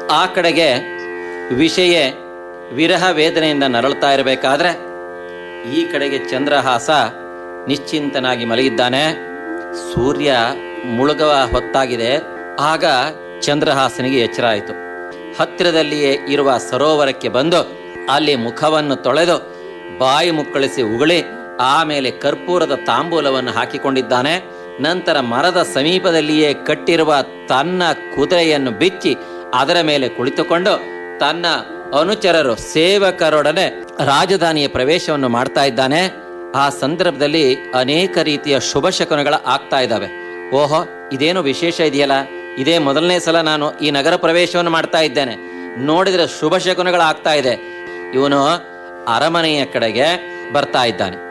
ಆ ಕಡೆಗೆ ವಿಷಯ ವಿರಹ ವೇದನೆಯಿಂದ ನರಳುತ್ತಾ ಇರಬೇಕಾದ್ರೆ ಈ ಕಡೆಗೆ ಚಂದ್ರಹಾಸ ನಿಶ್ಚಿಂತನಾಗಿ ಮಲಗಿದ್ದಾನೆ ಸೂರ್ಯ ಮುಳುಗುವ ಹೊತ್ತಾಗಿದೆ ಆಗ ಚಂದ್ರಹಾಸನಿಗೆ ಎಚ್ಚರ ಆಯಿತು ಹತ್ತಿರದಲ್ಲಿಯೇ ಇರುವ ಸರೋವರಕ್ಕೆ ಬಂದು ಅಲ್ಲಿ ಮುಖವನ್ನು ತೊಳೆದು ಬಾಯಿ ಮುಕ್ಕಳಿಸಿ ಉಗುಳಿ ಆಮೇಲೆ ಕರ್ಪೂರದ ತಾಂಬೂಲವನ್ನು ಹಾಕಿಕೊಂಡಿದ್ದಾನೆ ನಂತರ ಮರದ ಸಮೀಪದಲ್ಲಿಯೇ ಕಟ್ಟಿರುವ ತನ್ನ ಕುದುರೆಯನ್ನು ಬಿಚ್ಚಿ ಅದರ ಮೇಲೆ ಕುಳಿತುಕೊಂಡು ತನ್ನ ಅನುಚರರು ಸೇವಕರೊಡನೆ ರಾಜಧಾನಿಯ ಪ್ರವೇಶವನ್ನು ಮಾಡ್ತಾ ಇದ್ದಾನೆ ಆ ಸಂದರ್ಭದಲ್ಲಿ ಅನೇಕ ರೀತಿಯ ಶುಭ ಶಕುನಗಳ ಆಗ್ತಾ ಇದ್ದಾವೆ ಓಹೋ ಇದೇನು ವಿಶೇಷ ಇದೆಯಲ್ಲ ಇದೇ ಮೊದಲನೇ ಸಲ ನಾನು ಈ ನಗರ ಪ್ರವೇಶವನ್ನು ಮಾಡ್ತಾ ಇದ್ದೇನೆ ನೋಡಿದ್ರೆ ಶುಭ ಶಕುನಗಳು ಆಗ್ತಾ ಇದೆ ಇವನು ಅರಮನೆಯ ಕಡೆಗೆ ಬರ್ತಾ ಇದ್ದಾನೆ